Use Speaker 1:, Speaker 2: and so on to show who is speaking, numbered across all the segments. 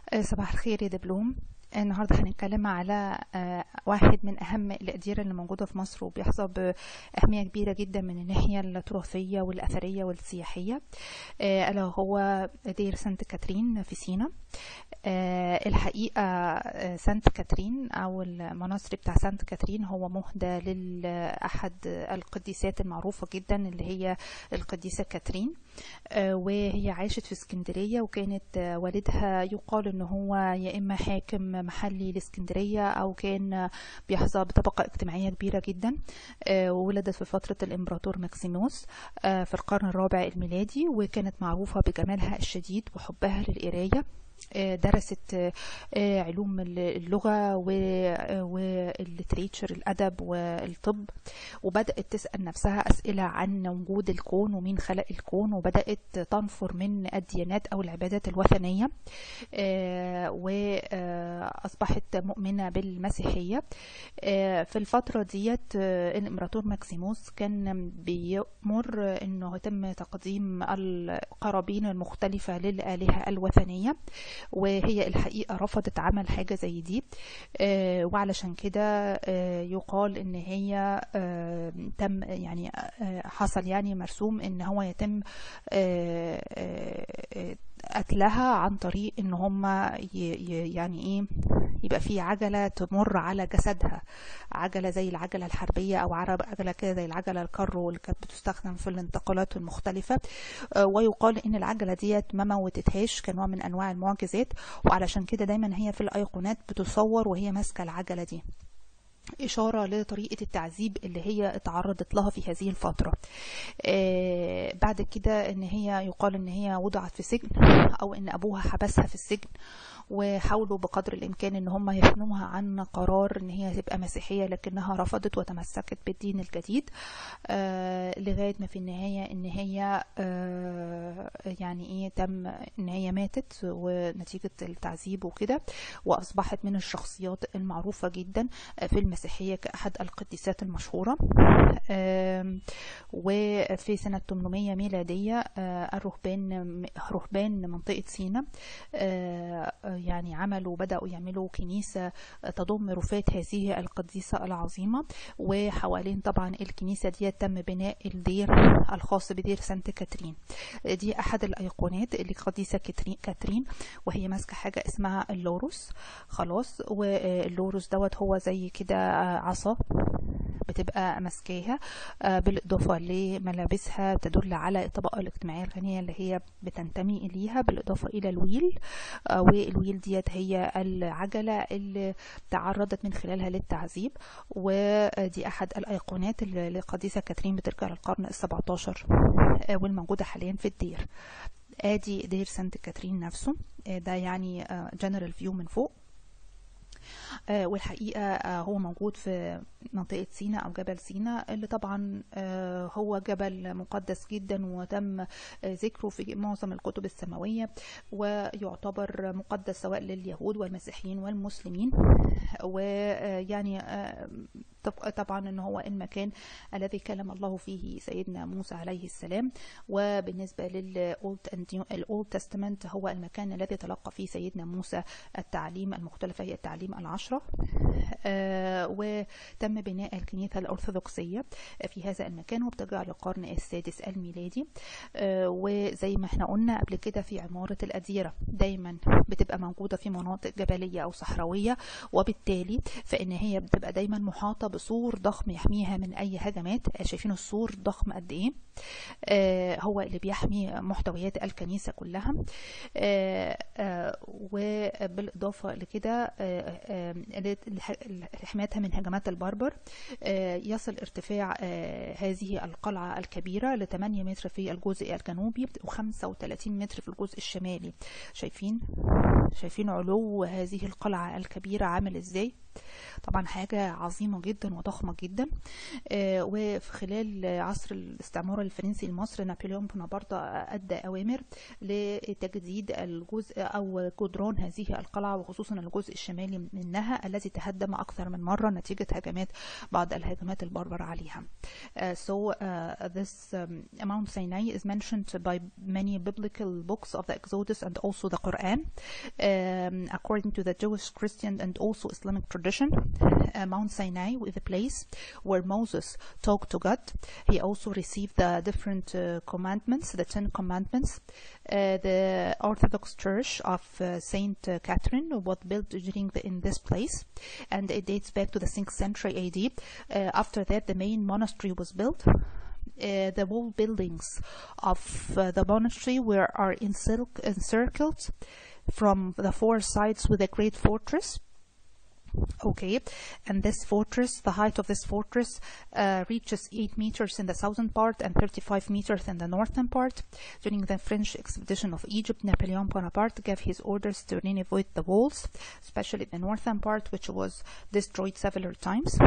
Speaker 1: آه، صباح الخير يا دبلوم النهارده هنتكلم على آه، واحد من اهم الاديره اللي موجوده في مصر وبيحظى باهميه كبيره جدا من الناحيه التراثيه والاثريه والسياحيه آه، الا هو دير سانت كاترين في سينا آه، الحقيقه آه، سانت كاترين او المناصر بتاع سانت كاترين هو مهدى لاحد القديسات المعروفه جدا اللي هي القديسه كاترين آه، وهي عاشت في اسكندريه وكانت آه، والدها يقال ان هو يا اما حاكم محلي لاسكندريه او كان بيحظى بطبقه اجتماعيه كبيره جدا آه، وولدت في فتره الامبراطور ماكسيموس آه، في القرن الرابع الميلادي وكانت معروفه بجمالها الشديد وحبها للقرايه آه، درست آه، آه، علوم اللغة والليتريتشر الأدب والطب وبدأت تسأل نفسها أسئلة عن وجود الكون ومين خلق الكون وبدأت تنفر من الديانات أو العبادات الوثنية آه، وأصبحت مؤمنة بالمسيحية آه، في الفترة ديت آه، الإمبراطور ماكسيموس كان بيأمر أنه يتم تقديم القرابين المختلفة للآلهة الوثنية وهي الحقيقة رفضت عمل حاجة زي دي آه، وعلشان كده آه، يقال ان هي آه، تم يعني آه، حصل يعني مرسوم ان هو يتم آه، آه، آه، قتلها عن طريق ان هم يعني ايه يبقى في عجلة تمر على جسدها عجلة زي العجلة الحربية او عرب- عجلة كده زي العجلة الكارو اللي كانت بتستخدم في الانتقالات المختلفة آه، ويقال ان العجلة ديت ما موتتهاش كنوع من انواع المعجزات وعلشان كده دايما هي في الايقونات بتصور وهي ماسكة العجلة دي إشارة لطريقة التعذيب اللي هي اتعرضت لها في هذه الفترة آه بعد كده ان هي يقال ان هي وضعت في سجن او ان ابوها حبسها في السجن وحاولوا بقدر الامكان ان هم يحنوها عن قرار ان هي تبقى مسيحية لكنها رفضت وتمسكت بالدين الجديد آه لغاية ما في النهاية ان هي آه يعني ايه تم ان هي ماتت ونتيجة التعذيب وكده واصبحت من الشخصيات المعروفة جدا في المسيحية كأحد القديسات المشهورة آم، وفي سنة 800 ميلادية آه، الرهبان رهبان منطقة سينا آه، يعني عملوا بدأوا يعملوا كنيسة تضم رفات هذه القديسة العظيمة وحوالين طبعا الكنيسة دي تم بناء الدير الخاص بدير سانت كاترين دي أحد الأيقونات اللي قديسة كاترين- كاترين وهي ماسكة حاجة اسمها اللوروس خلاص واللوروس دوت هو زي كده عصا بتبقى ماسكاها آه، بالإضافة لملابسها تدل على الطبقة الاجتماعية الغنية اللي هي بتنتمي إليها بالإضافة إلى الويل آه، والويل ديت هي العجلة اللي تعرضت من خلالها للتعذيب ودي أحد الأيقونات اللي القديسة كاترين بترجع للقرن السبعة عشر والموجودة حاليا في الدير ادي دير سانت كاترين نفسه آه، ده يعني جنرال فيو من فوق آه، والحقيقة آه، هو موجود في منطقة سينا أو جبل سينا اللي طبعا آه، هو جبل مقدس جدا وتم آه، ذكره في معظم الكتب السماوية ويعتبر مقدس سواء لليهود والمسيحيين والمسلمين ويعني طبعا ان هو المكان الذي كلم الله فيه سيدنا موسى عليه السلام وبالنسبه للاولد تستمنت هو المكان الذي تلقى فيه سيدنا موسى التعليم المختلفه هي التعليم العشره آه، وتم بناء الكنيسه الارثوذكسيه في هذا المكان وبترجع للقرن السادس الميلادي آه، وزي ما احنا قلنا قبل كده في عماره الاديره دايما بتبقى موجوده في مناطق جبليه او صحراويه وبالتالي فان هي بتبقى دايما محاطه بسور ضخم يحميها من اي هجمات آه، شايفين السور ضخم قد ايه آه، هو اللي بيحمي محتويات الكنيسه كلها آه، آه، وبالاضافه لكده آه، آه، لح- لحمايتها من هجمات البربر آه، يصل ارتفاع آه، هذه القلعه الكبيره ل 8 متر في الجزء الجنوبي و35 متر في الجزء الشمالي شايفين شايفين علو هذه القلعه الكبيره عامل ازاي طبعا حاجة عظيمة جدا وضخمة جدا آه، وفي خلال عصر الاستعمار الفرنسي لمصر نابليون بونابرت أدى أوامر لتجديد الجزء أو جدران هذه القلعة وخصوصا الجزء الشمالي منها الذي تهدم أكثر من مرة نتيجة هجمات بعض الهجمات البربر عليها. Uh, so uh, this um, Mount Sinai is mentioned by many biblical books of the Exodus and also the Quran. Um, according to the Jewish, Christian, and also Islamic tradition, uh, Mount Sinai was the place where Moses talked to God. He also received the different uh, commandments, the Ten Commandments. Uh, the Orthodox Church of uh, Saint uh, Catherine was built during the, in this place, and it dates back to the 6th century AD. Uh, after that, the main monastery was built. Uh, the wall buildings of uh, the monastery were are encirc- encircled from the four sides with a great fortress. Okay, and this fortress, the height of this fortress uh, reaches 8 meters in the southern part and 35 meters in the northern part. During the French expedition of Egypt, Napoleon Bonaparte gave his orders to renovate the walls, especially the northern part, which was destroyed several times.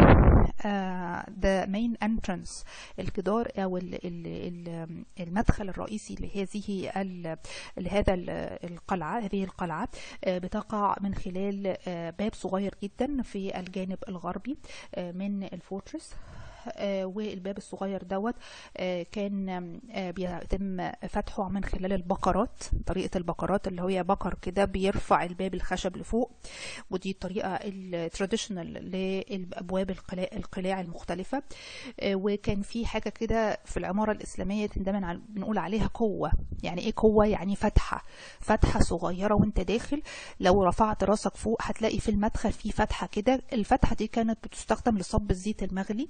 Speaker 1: Uh, the main entrance الجدار أو ال- ال- ال- المدخل الرئيسي لهذه ال- لهذا ال- القلعة هذه القلعة آه، بتقع من خلال آه، باب صغير جدا في الجانب الغربي آه، من الفورترس آه، والباب الصغير دوت آه، كان آه، بيتم فتحه من خلال البقرات طريقة البقرات اللي هي بقر كده بيرفع الباب الخشب لفوق ودي الطريقة التراديشنال للأبواب القلاع, القلاع المختلفة آه، وكان في حاجة كده في العمارة الإسلامية دايما عل- بنقول عليها قوة يعني إيه قوة يعني فتحة فتحة صغيرة وانت داخل لو رفعت راسك فوق هتلاقي في المدخل في فتحة كده الفتحة دي كانت بتستخدم لصب الزيت المغلي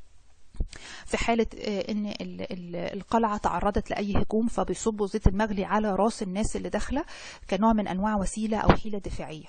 Speaker 1: في حالة آه، ان ال- ال- القلعة تعرضت لأي هجوم فبيصبوا زيت المغلي على راس الناس اللي داخلة كنوع من أنواع وسيلة أو حيلة دفاعية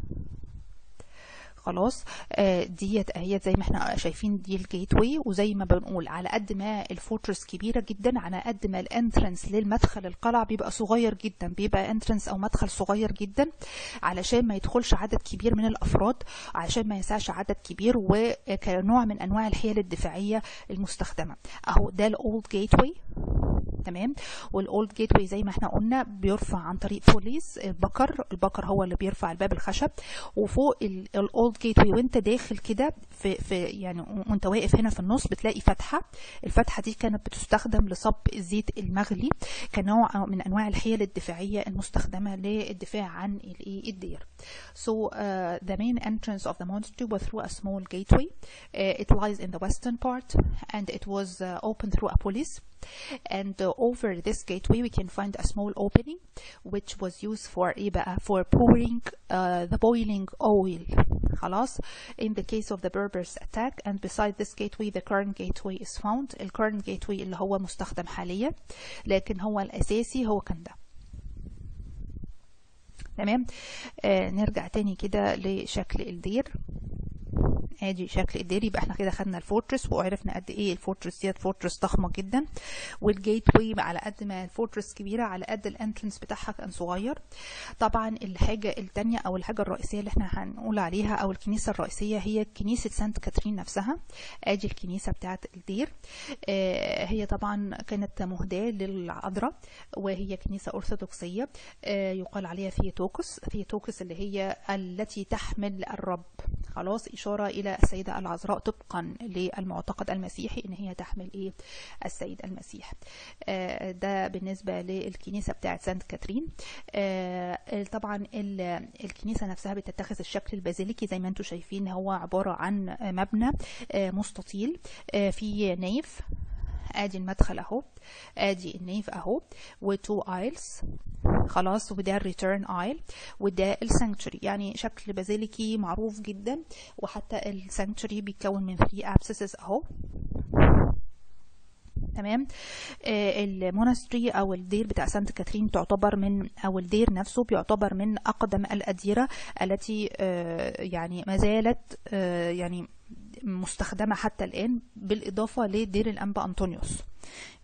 Speaker 1: خلاص آه، ديت اهيت زي ما احنا شايفين دي الجيت واي وزي ما بنقول على قد ما الفورترس كبيره جدا على قد ما الانترنس للمدخل القلعه بيبقى صغير جدا بيبقى انترنس او مدخل صغير جدا علشان ما يدخلش عدد كبير من الافراد علشان ما يسعش عدد كبير وكنوع من انواع الحيل الدفاعيه المستخدمه اهو ده الاولد جيت واي تمام والاولد جيت واي زي ما احنا قلنا بيرفع عن طريق بوليس البكر البكر هو اللي بيرفع الباب الخشب وفوق الاولد جيت واي وانت داخل كده في في يعني وانت واقف هنا في النص بتلاقي فتحه الفتحه دي كانت بتستخدم لصب الزيت المغلي كنوع من انواع الحيل الدفاعيه المستخدمه للدفاع عن الايه الدير so uh, the main entrance of the monastery was through a small gateway uh, it lies in the western part and it was uh, opened through a police and uh, over this gateway we can find a small opening which was used for ايه بقى for pouring uh, the boiling oil خلاص in the case of the Berbers attack and beside this gateway the current gateway is found ال current gateway اللي هو مستخدم حاليا لكن هو الأساسي هو كان ده تمام آه نرجع تاني كده لشكل الدير ادي شكل الدير يبقى احنا كده خدنا الفورترس وعرفنا قد ايه الفورترس ديت فورترس ضخمه جدا والجيت واي على قد ما الفورترس كبيره على قد الانترنس بتاعها كان صغير طبعا الحاجه الثانيه او الحاجه الرئيسيه اللي احنا هنقول عليها او الكنيسه الرئيسيه هي كنيسه سانت كاترين نفسها ادي الكنيسه بتاعه الدير آه هي طبعا كانت مهداه للعذراء وهي كنيسه ارثوذكسيه آه يقال عليها ثيوتوكس ثيوتوكس اللي هي التي تحمل الرب خلاص إشارة إلى السيدة العذراء طبقا للمعتقد المسيحي إن هي تحمل إيه السيد المسيح آه ده بالنسبة للكنيسة بتاعة سانت كاترين آه طبعا الكنيسة نفسها بتتخذ الشكل البازيليكي زي ما انتم شايفين هو عبارة عن مبنى آه مستطيل في نيف ادي المدخل اهو ادي النيف اهو وتو ايلز خلاص وده الريتيرن ايل وده السانكتوري يعني شكل بازيليكي معروف جدا وحتى السانكتوري بيتكون من 3 ابسسز اهو تمام آه المونستري او الدير بتاع سانت كاترين تعتبر من او الدير نفسه بيعتبر من اقدم الاديره التي آه يعني ما زالت آه يعني مستخدمة حتى الآن بالإضافة لدير الأنبا أنطونيوس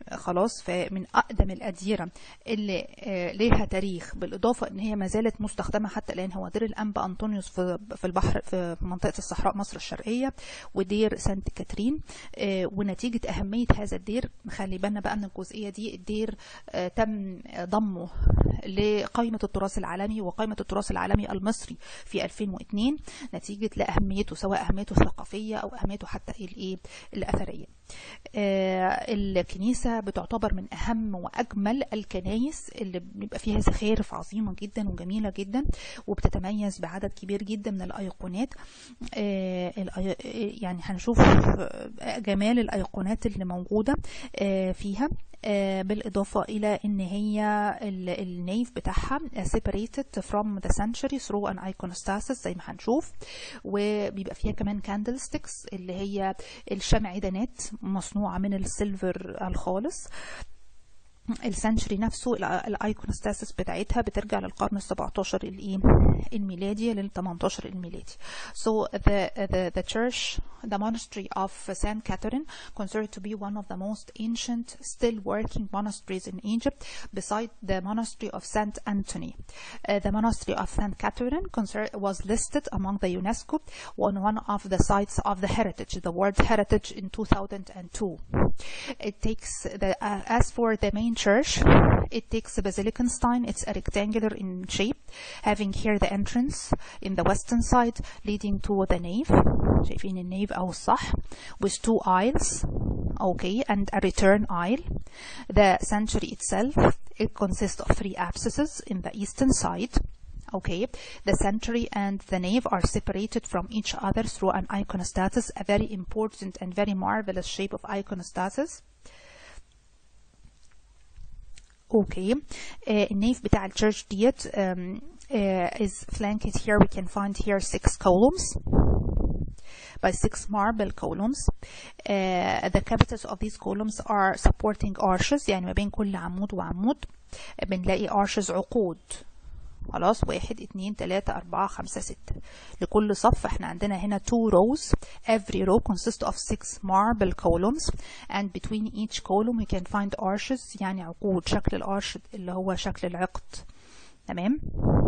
Speaker 1: خلاص فمن اقدم الاديره اللي آه، ليها تاريخ بالاضافه ان هي ما زالت مستخدمه حتى الان هو دير الانبا انطونيوس في في البحر في منطقه الصحراء مصر الشرقيه ودير سانت كاترين آه، ونتيجه اهميه هذا الدير خلي بالنا بقى من الجزئيه دي الدير آه، تم ضمه لقائمه التراث العالمي وقائمه التراث العالمي المصري في 2002 نتيجه لاهميته سواء اهميته الثقافيه او اهميته حتى الايه الاثريه آه، الكنيسة بتعتبر من أهم وأجمل الكنايس اللي بيبقى فيها زخارف عظيمة جدا وجميلة جدا وبتتميز بعدد كبير جدا من الأيقونات آه، الأي- يعني هنشوف آه، جمال الأيقونات اللي موجودة آه، فيها آه، بالإضافة إلى إن هي ال- النيف بتاعها separated from the century through an iconostasis زي ما هنشوف وبيبقى فيها كمان candlesticks اللي هي الشمعدانات مصنوعة من السيلفر الخالص السنشري نفسه الايكونوستاسيس بتاعتها بترجع للقرن ال 17 الايه الميلادي لل 18 الميلادي so the, the the church the monastery of Saint Catherine considered to be one of the most ancient still working monasteries in Egypt beside the monastery of Saint Anthony Uh, the monastery of Saint Catherine consider- was listed among the UNESCO on one of the sites of the heritage the world heritage in 2002 it takes the uh, as for the main church it takes a basilicanstein it's a rectangular in shape having here the entrance in the western side leading to the nave شايفين النيف او الصح with two aisles okay and a return aisle the sanctuary itself it consists of three apsides in the eastern side Okay, the sanctuary and the nave are separated from each other through an iconostasis, a very important and very marvelous shape of iconostasis. Okay, uh, النيف بتاع الشيرش ديت um, uh, is flanked here. We can find here six columns by six marble columns. Uh, the capitals of these columns are supporting arches يعني ما بين كل عمود وعمود بنلاقي arches عقود خلاص واحد اتنين تلاتة أربعة خمسة ستة لكل صف احنا عندنا هنا two rows every row consists of six marble columns and between each column we can find arches يعني عقود شكل الارش اللي هو شكل العقد تمام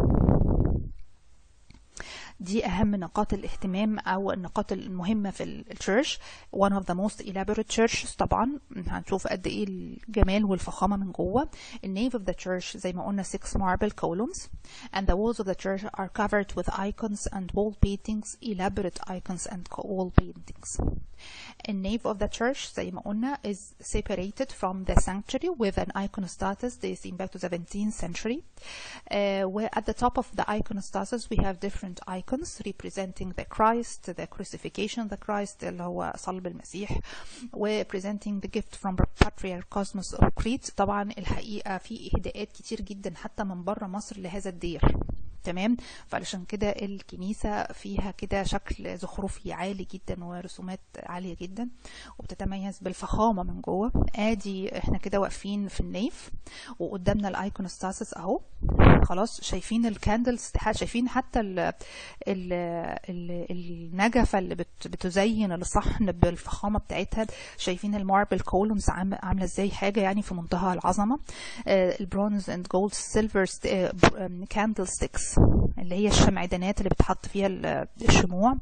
Speaker 1: دي أهم نقاط الاهتمام أو النقاط المهمة في التشيرش one of the most elaborate churches طبعا هنشوف قد إيه الجمال والفخامة من جوه النيف of the church زي ما قلنا six marble columns and the walls of the church are covered with icons and wall paintings elaborate icons and wall paintings The nave of the church زي ما قلنا is separated from the sanctuary with an iconostasis dating back to the 17th century uh, where at the top of the iconostasis we have different icons representing the Christ the crucifixion of the Christ اللي هو صلب المسيح و presenting the gift from Patriarch Cosmos of Crete طبعا الحقيقة في إهداءات كتير جدا حتى من بره مصر لهذا الدير تمام فعلشان كده الكنيسة فيها كده شكل زخرفي عالي جدا ورسومات عالية جدا وبتتميز بالفخامة من جوه ادي احنا كده واقفين في النيف وقدامنا الايكونوستاسيس اهو خلاص شايفين الكاندلز شايفين حتى ال ال ال النجفة اللي بت بتزين الصحن بالفخامة بتاعتها شايفين الماربل كولومز عاملة ازاي حاجة يعني في منتهى العظمة البرونز اند جولد سيلفر كاندل ستيكس اللي هي الشمعدانات اللي بتحط فيها الشموع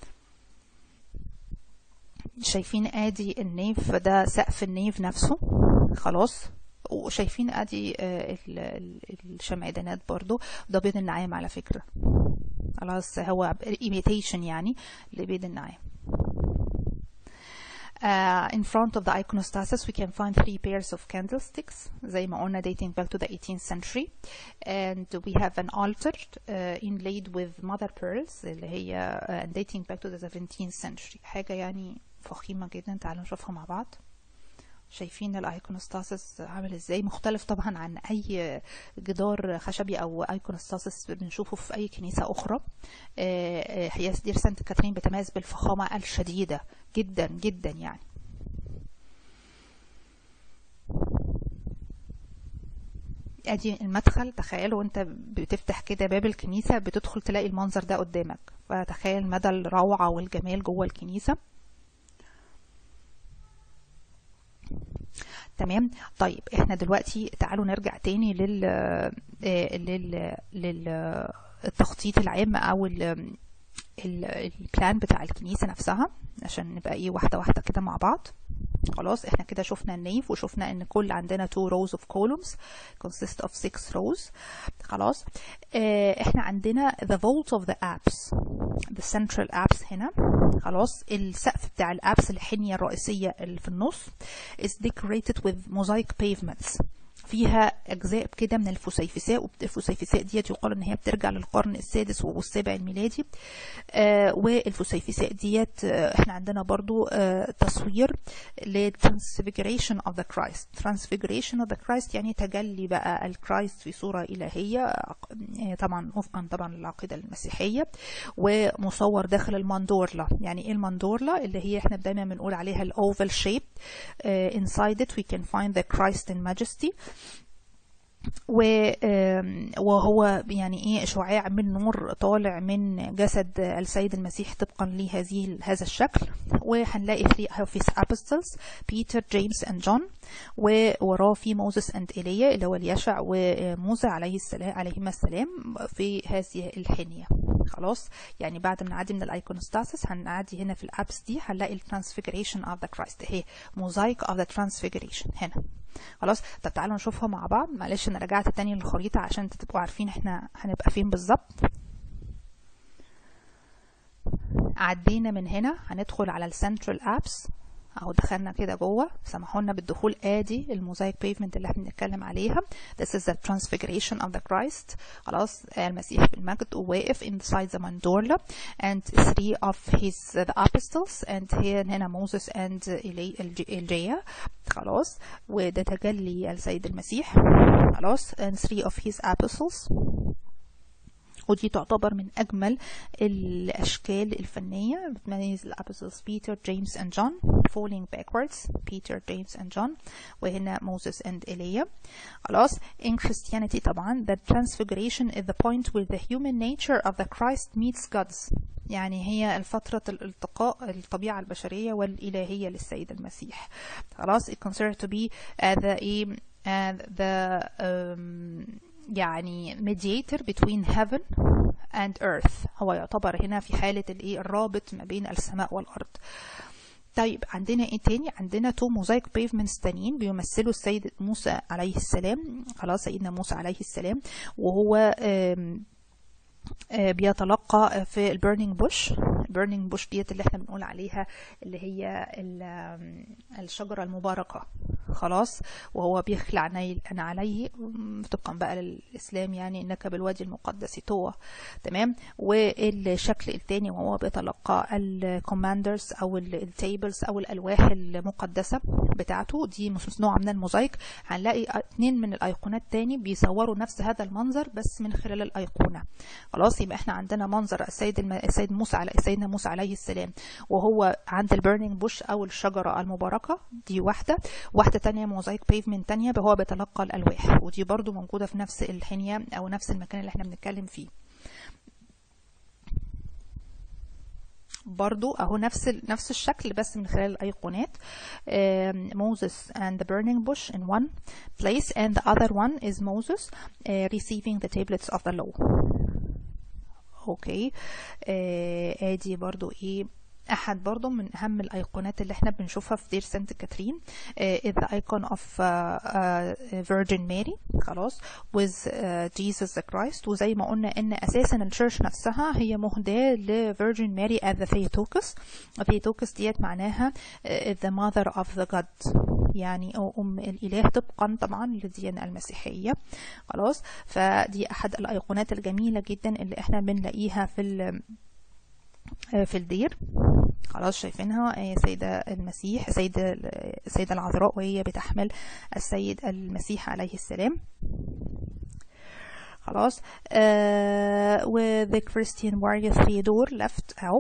Speaker 1: شايفين ادي النيف ده سقف النيف نفسه خلاص وشايفين ادي الشمعدانات برضو ده بيض النعام على فكرة خلاص هو imitation يعني لبيض النعام Uh, in front of the iconostasis we can find three pairs of candlesticks زي ما قلنا dating back to the 18th century and we have an altar uh, inlaid with mother pearls اللي هي uh, dating back to the 17th century حاجة يعني فخيمة جدا تعالوا نشوفها مع بعض شايفين الايكونوستاسيس عامل ازاي مختلف طبعا عن اي جدار خشبي او ايكونوستاسيس بنشوفه في اي كنيسه اخرى حياس دير سانت كاترين بتميز بالفخامه الشديده جدا جدا يعني ادي المدخل تخيل وانت بتفتح كده باب الكنيسه بتدخل تلاقي المنظر ده قدامك فتخيل مدى الروعه والجمال جوه الكنيسه تمام طيب احنا دلوقتي تعالوا نرجع تاني لل آه، لل لل التخطيط العام او ال ال- البلان بتاع الكنيسة نفسها عشان نبقى ايه واحدة واحدة كده مع بعض خلاص احنا كده شفنا النيف وشفنا ان كل عندنا two rows of columns consist of six rows خلاص اه احنا عندنا the vault of the apse the central apse هنا خلاص السقف بتاع الابس الحنية الرئيسية اللي في النص is decorated with mosaic pavements فيها اجزاء كده من الفسيفساء والفسيفساء ديت يقال ان هي بترجع للقرن السادس والسابع الميلادي آه والفسيفساء ديت آه احنا عندنا برضو آه تصوير ل transfiguration of the Christ transfiguration of the Christ يعني تجلي بقى الكرايست في صورة إلهية آه طبعا وفقا طبعا للعقيدة المسيحية ومصور داخل الماندورلا يعني ايه الماندورلا اللي هي احنا دايما بنقول عليها الاوفال شيب inside it we can find the Christ in majesty و آم، وهو يعني ايه شعاع من نور طالع من جسد السيد المسيح طبقا لهذه هذا الشكل وهنلاقي في في apostles بيتر جيمس اند جون ووراه في موسى اند ايليا اللي هو اليشع وموسى عليه السلام عليهما السلام في هذه الحنيه خلاص يعني بعد ما نعدي من الايكونوستاسيس هنعدي هنا في الابس دي هنلاقي الترانسفيجريشن اوف ذا كرايست اهي موزايك اوف ذا ترانسفيجريشن هنا خلاص طب تعالوا نشوفها مع بعض معلش انا رجعت تاني للخريطة عشان تبقوا عارفين احنا هنبقى فين بالظبط عدينا من هنا هندخل على السنترال ابس اهو دخلنا كده جوه سمحوا لنا بالدخول ادي الموزايك بيفمنت اللي احنا بنتكلم عليها this is the transfiguration of the Christ خلاص المسيح بالمجد وواقف inside the mandorla and three of his the apostles and here هنا موسى and الجيا خلاص وده تجلي السيد المسيح خلاص and three of his apostles ودي تعتبر من أجمل الأشكال الفنية بتميز الأبوستلز بيتر جيمس and جون falling backwards Peter James and John وهنا Moses and Elia خلاص in Christianity طبعا the transfiguration is the point where the human nature of the Christ meets God's يعني هي الفترة الالتقاء الطبيعة البشرية والإلهية للسيد المسيح خلاص it considered to be uh, the uh, the um, يعني mediator between heaven and earth هو يعتبر هنا في حالة الايه الرابط ما بين السماء والأرض طيب عندنا ايه تاني عندنا تو موزايك بيفمنتس تانيين بيمثلوا السيد موسى عليه السلام خلاص سيدنا موسى عليه السلام وهو بيتلقى في البيرنينج بوش البيرنينج بوش ديت اللي احنا بنقول عليها اللي هي الشجرة المباركة خلاص وهو بيخلع نيل أنا عليه طبقا بقى للإسلام يعني إنك بالوادي المقدس طوى تمام والشكل التاني وهو بيتلقى الكوماندرز أو التيبلز أو الألواح المقدسة بتاعته دي نوع من الموزايك هنلاقي اتنين من الأيقونات تاني بيصوروا نفس هذا المنظر بس من خلال الأيقونة خلاص يبقى احنا عندنا منظر السيد الم... السيد موسى على سيدنا موسى عليه السلام وهو عند البيرنينج بوش او الشجره المباركه دي واحده واحده تانية موزايك بيفمنت تانية هو بيتلقى الالواح ودي برضو موجوده في نفس الحنيه او نفس المكان اللي احنا بنتكلم فيه برضو اهو نفس نفس الشكل بس من خلال الايقونات Moses and the burning bush in one place and the other one is Moses uh, receiving the tablets of the law اوكي آه ادي برضو ايه احد برضو من اهم الايقونات اللي احنا بنشوفها في دير سانت كاترين uh, is the icon of uh, uh, Virgin Mary خلاص with uh, Jesus the Christ وزي ما قلنا ان اساسا الشيرش نفسها هي مهداة ل Virgin Mary as the Theotokos Theotokos ديت معناها uh, the mother of the God يعني أم الإله طبقا طبعا للديانة المسيحية خلاص فدي أحد الأيقونات الجميلة جدا اللي احنا بنلاقيها في في الدير خلاص شايفينها سيدة المسيح سيدة السيدة العذراء وهي بتحمل السيد المسيح عليه السلام خلاص uh, with the Christian warrior Theodore left أو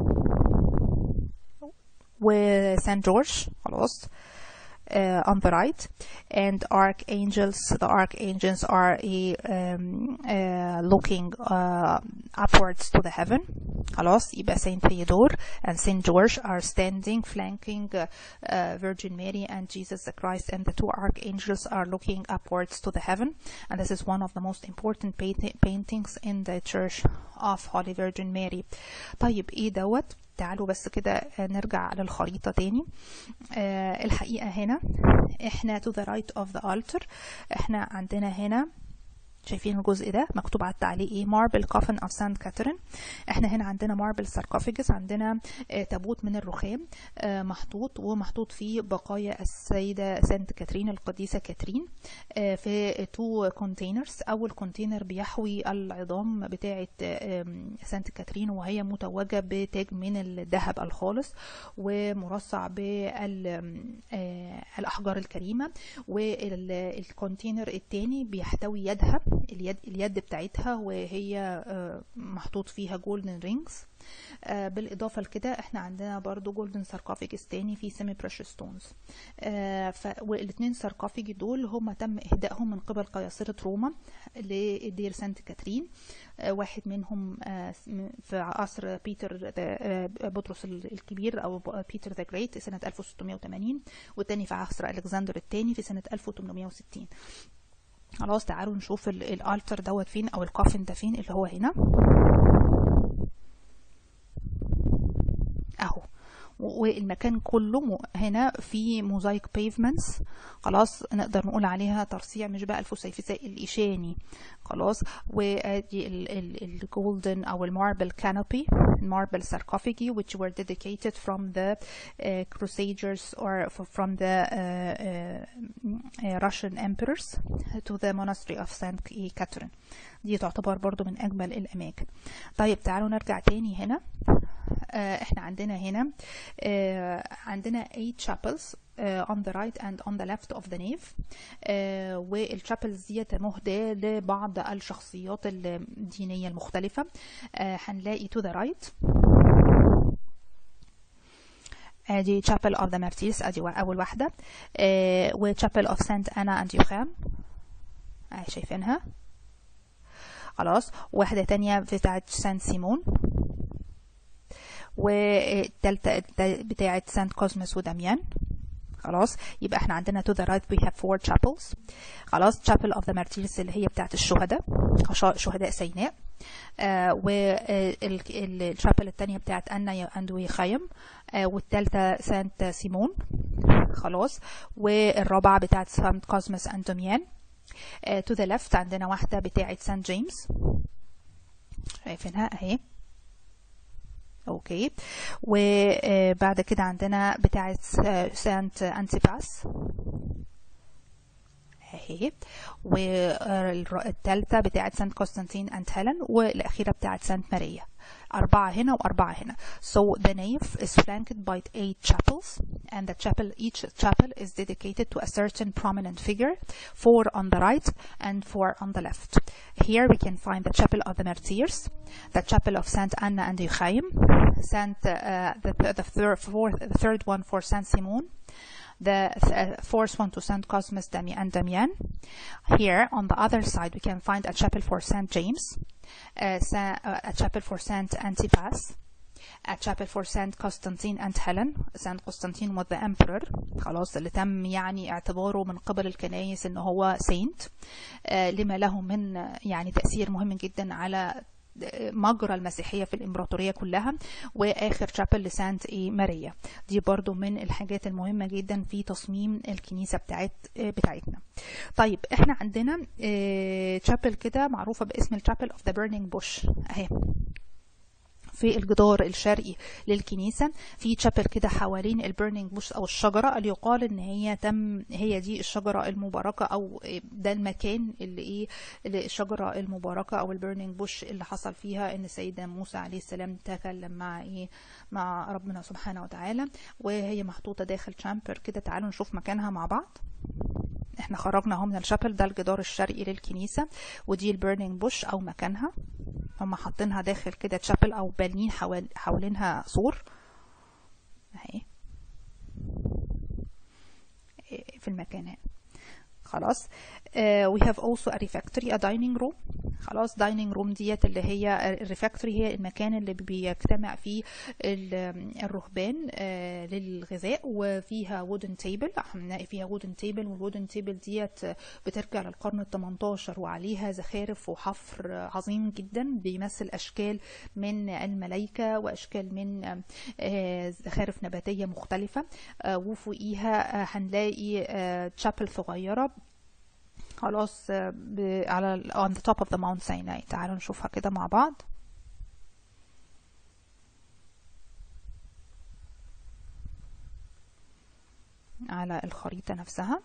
Speaker 1: وسان جورج خلاص uh, on the right and archangels the archangels are a, um, uh, looking uh, upwards to the heaven خلاص يبقى Saint Theodore and Saint George are standing flanking uh, uh, Virgin Mary and Jesus the Christ and the two archangels are looking upwards to the heaven and this is one of the most important paint paintings in the church of Holy Virgin Mary طيب ايه دوت تعالوا بس كده نرجع للخريطة تاني آه الحقيقة هنا احنا to the right of the altar احنا عندنا هنا شايفين الجزء ده مكتوب على التعليق ايه ماربل كوفن اوف سانت كاترين احنا هنا عندنا ماربل ساركوفيجس عندنا آه تابوت من الرخام آه محطوط ومحطوط فيه بقايا السيده سانت كاترين القديسه كاترين آه في تو كونتينرز اول كونتينر بيحوي العظام بتاعه سانت كاترين وهي متوجه بتاج من الذهب الخالص ومرصع بالاحجار الكريمه والكونتينر الثاني بيحتوي يدها اليد اليد بتاعتها وهي محطوط فيها جولدن رينجز بالاضافه لكده احنا عندنا برضو جولدن ساركوفيجس تاني في سيمي بريشس ستونز والاثنين ساركوفيج دول هم تم اهدائهم من قبل قياصره روما لدير سانت كاترين واحد منهم في عصر بيتر بطرس الكبير او بيتر ذا جريت سنه 1680 والتاني في عصر الكسندر الثاني في سنه 1860 خلاص تعالوا نشوف الالتر دوت فين او الكافن ده فين اللي هو هنا اهو والمكان كله هنا في موزايك بيفمنتس خلاص نقدر نقول عليها ترصيع مش بقى الفسيفساء الإشاني خلاص وادي الجولدن او الماربل كانوبي marble sarcophagi which were dedicated from the uh, crusaders or from the uh, uh, Russian emperors to the monastery of Saint Catherine دي تعتبر برضو من أجمل الأماكن طيب تعالوا نرجع تاني هنا احنا عندنا هنا عندنا 8 chapels uh, on the right and on the left of the nave uh, والشابلز ديت مهداة لبعض الشخصيات الدينية المختلفة uh, هنلاقي to the right ادي chapel of the martyrs ادي اول واحدة و chapel of Saint Anna and Joachim اهي شايفينها خلاص واحدة تانية بتاعت سانت سيمون والتالتة بتاعت سانت كوزموس وداميان خلاص يبقى احنا عندنا to the right we have four chapels خلاص chapel of the martyrs اللي هي بتاعت الشهداء شهداء سيناء آه والشابل الثانيه بتاعت انا اندوي خيم آه والثالثه سانت سيمون خلاص والرابعه بتاعت سانت كوزموس اند دوميان آه to the left عندنا واحده بتاعت سانت جيمس شايفينها اهي اوكي وبعد كده عندنا بتاعه سانت انتيباس اهي والثالثه بتاعه سانت قسطنطين انت هيلين والاخيره بتاعه سانت ماريا أربعة هنا وأربعة هنا. So the nave is flanked by eight chapels, and the chapel, each chapel is dedicated to a certain prominent figure, four on the right and four on the left. Here we can find the chapel of the Martyrs, the chapel of Saint Anna and Euchaim, Saint, uh, the, the, third, fourth, the third one for Saint Simon, the uh, fourth one to Saint Cosmas Dami and Damian. Here on the other side we can find a chapel for Saint James, uh, Sa uh, a chapel for Saint Antipas, a chapel for Saint Constantine and Helen. Saint Constantine was the emperor خلاص اللي تم يعني اعتباره من قبل الكنائس ان هو سينت لما له من يعني تأثير مهم جدا على مجرى المسيحية في الإمبراطورية كلها وآخر شابل لسانت إيه ماريا دي برضو من الحاجات المهمة جدا في تصميم الكنيسة بتاعت بتاعتنا طيب احنا عندنا شابل كده معروفة باسم الشابل اوف ذا بيرنينج بوش اهي في الجدار الشرقي للكنيسة في تشابل كده حوالين البيرنينج بوش أو الشجرة اللي يقال إن هي تم هي دي الشجرة المباركة أو ده المكان اللي إيه اللي الشجرة المباركة أو البيرنينج بوش اللي حصل فيها إن سيدنا موسى عليه السلام تكلم مع إيه مع ربنا سبحانه وتعالى وهي محطوطة داخل تشامبر كده تعالوا نشوف مكانها مع بعض احنا خرجنا اهو من الشابل ده الجدار الشرقي للكنيسة ودي البيرنينج بوش او مكانها هم حاطينها داخل كده تشابل او بانين حوال حوالينها سور اهي في المكان هنا خلاص uh, we have also a refectory a dining room خلاص دايننج روم ديت اللي هي الريفاكتوري هي المكان اللي بيجتمع فيه الرهبان للغذاء وفيها وودن تيبل هنلاقي فيها وودن تيبل والوودن تيبل ديت بترجع للقرن ال 18 وعليها زخارف وحفر عظيم جدا بيمثل اشكال من الملائكه واشكال من زخارف نباتيه مختلفه وفوقيها هنلاقي تشابل صغيره خلاص على on the top of the Mount Sinai تعالوا نشوفها كده مع بعض على الخريطة نفسها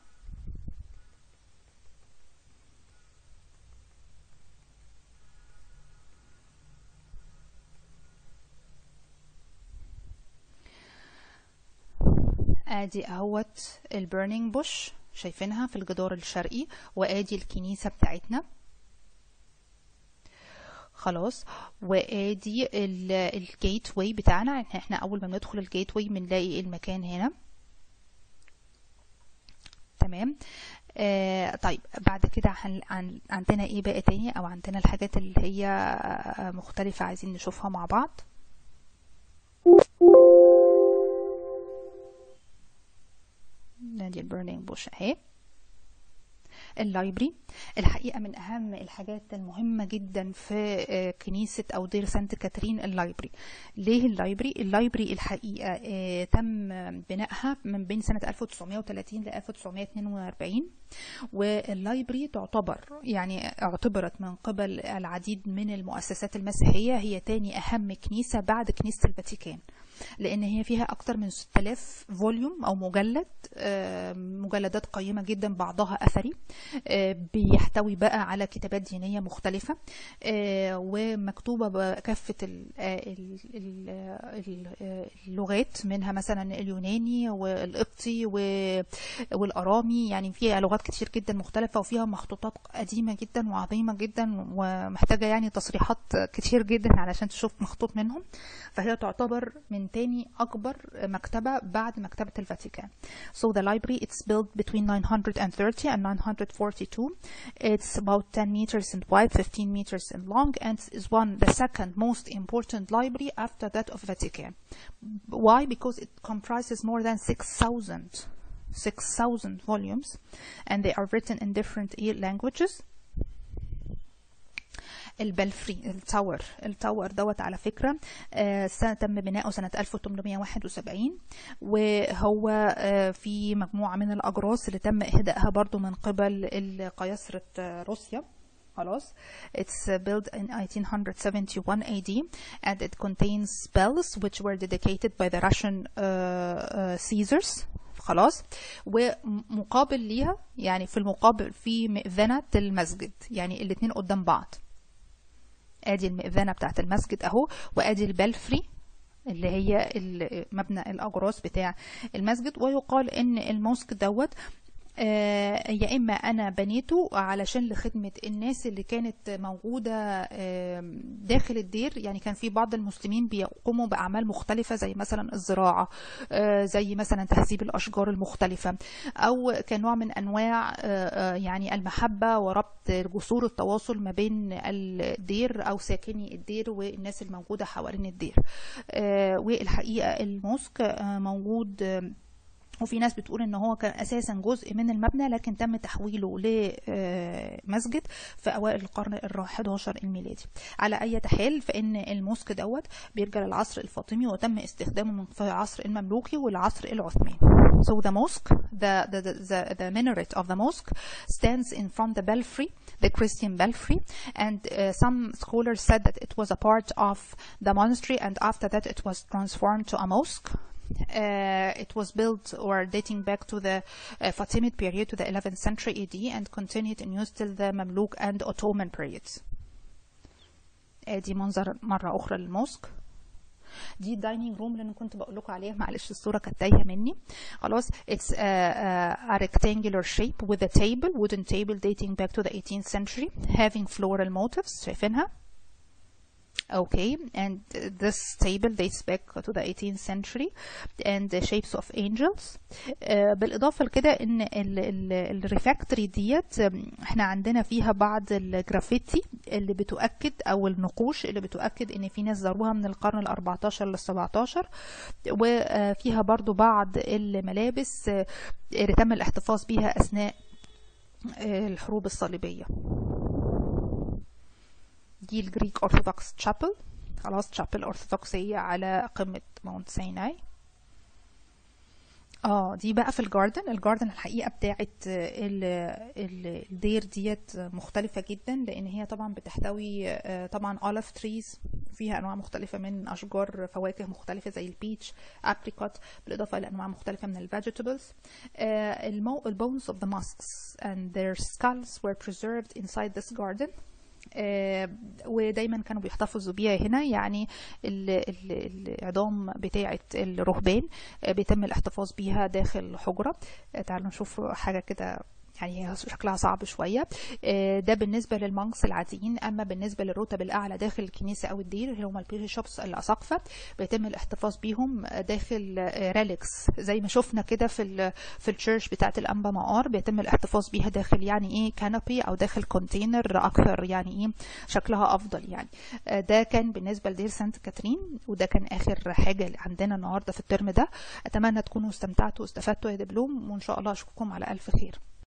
Speaker 1: ادي اهوت البيرنينج بوش شايفينها في الجدار الشرقي وادي الكنيسة بتاعتنا خلاص وادي الجيت واي بتاعنا احنا اول ما بندخل الجيت واي بنلاقي المكان هنا تمام آه طيب بعد كده عن عندنا ايه بقى تاني او عندنا الحاجات اللي هي مختلفة عايزين نشوفها مع بعض نادي البرنينج بوش اهي اللايبري الحقيقة من أهم الحاجات المهمة جدا في كنيسة أو دير سانت كاترين اللايبري ليه اللايبري؟ اللايبري الحقيقة تم بنائها من بين سنة 1930 ل 1942 واللايبري تعتبر يعني اعتبرت من قبل العديد من المؤسسات المسيحية هي تاني أهم كنيسة بعد كنيسة الفاتيكان لان هي فيها اكتر من 6000 فوليوم او مجلد مجلدات قيمه جدا بعضها اثري بيحتوي بقى على كتابات دينيه مختلفه ومكتوبه بكافه اللغات منها مثلا اليوناني والقبطي والارامي يعني فيها لغات كتير جدا مختلفه وفيها مخطوطات قديمه جدا وعظيمه جدا ومحتاجه يعني تصريحات كتير جدا علشان تشوف مخطوط منهم فهي تعتبر من تاني أكبر مكتبة بعد مكتبة الفاتيكان. So the library it's built between 930 and 942. It's about 10 meters in wide, 15 meters in long, and is one the second most important library after that of Vatican. Why? Because it comprises more than 6,000 6,000 volumes, and they are written in different languages. البلفري التاور التاور دوت على فكرة آه تم بناؤه سنة 1871 وهو آه في مجموعة من الأجراس اللي تم إهدائها برضو من قبل قياصرة آه روسيا خلاص it's built in 1871 AD and it contains spells which were dedicated by the Russian uh, uh, Caesars خلاص ومقابل ليها يعني في المقابل في مئذنة المسجد يعني الاتنين قدام بعض ادي المئذنه بتاعت المسجد اهو وادي البلفري اللي هي مبنى الاجراس بتاع المسجد ويقال ان الموسك دوت آه يا اما انا بنيته علشان لخدمه الناس اللي كانت موجوده آه داخل الدير يعني كان في بعض المسلمين بيقوموا باعمال مختلفه زي مثلا الزراعه آه زي مثلا تهذيب الاشجار المختلفه او كنوع من انواع يعني المحبه وربط جسور التواصل ما بين الدير او ساكني الدير والناس الموجوده حوالين الدير والحقيقه الموسك موجود وفي ناس بتقول ان هو كان اساسا جزء من المبنى لكن تم تحويله لمسجد في اوائل القرن ال 11 الميلادي على اي حال فان الموسك دوت بيرجع للعصر الفاطمي وتم استخدامه من في العصر المملوكي والعصر العثماني So the mosque, the, the, the, the minaret of the mosque stands in front the belfry, the Christian belfry, and uh, some scholars said that it was a part of the monastery and after that it was transformed to a mosque. Uh, it was built or dating back to the uh, Fatimid period to the 11th century AD and continued in use till the Mamluk and Ottoman periods. ادي منظر مرة أخرى للموسك دي الدايننج روم اللي انا كنت بقول لكم عليها معلش الصوره كانت تايهه مني خلاص it's a, a, a rectangular shape with a table wooden table dating back to the 18th century having floral motifs شايفينها Okay, and this table dates back to the 18th century and the shapes of angels. آه، بالإضافة لكده إن الريفاكتوري ديت آم، احنا عندنا فيها بعض الجرافيتي اللي بتؤكد أو النقوش اللي بتؤكد إن في ناس زاروها من القرن ال 14 لل 17 وفيها برضو بعض الملابس آه، اللي تم الاحتفاظ بيها أثناء آه، الحروب الصليبية. دي الجريك أرثوذكس تشابل خلاص تشابل أرثوذكسية على قمة ماونت سيناي اه دي بقى في الجاردن الجاردن الحقيقه بتاعت ال- ال- الدير ديت مختلفه جدا لان هي طبعا بتحتوي آه، طبعا اوليف تريز فيها انواع مختلفه من اشجار فواكه مختلفه زي البيتش ابريكوت بالاضافه الى انواع مختلفه من الفيجيتابلز البونز of the mosques and their skulls were preserved inside this garden آه، ودايما كانوا بيحتفظوا بيها هنا يعني ال- ال- العظام بتاعة الرهبان آه، بيتم الاحتفاظ بيها داخل حجرة آه، تعالوا نشوف حاجة كده يعني هي شكلها صعب شوية آه، ده بالنسبة للمونكس العاديين أما بالنسبة للرتب الأعلى داخل الكنيسة أو الدير اللي هم البيشوبس الأساقفة بيتم الاحتفاظ بيهم داخل ريليكس زي ما شفنا كده في ال في التشيرش بتاعة الأنبا مقار بيتم الاحتفاظ بيها داخل يعني إيه كانوبي أو داخل كونتينر أكثر يعني إيه شكلها أفضل يعني آه، ده كان بالنسبة لدير سانت كاترين وده كان آخر حاجة عندنا النهاردة في الترم ده أتمنى تكونوا استمتعتوا واستفدتوا يا دبلوم وإن شاء الله أشوفكم على ألف خير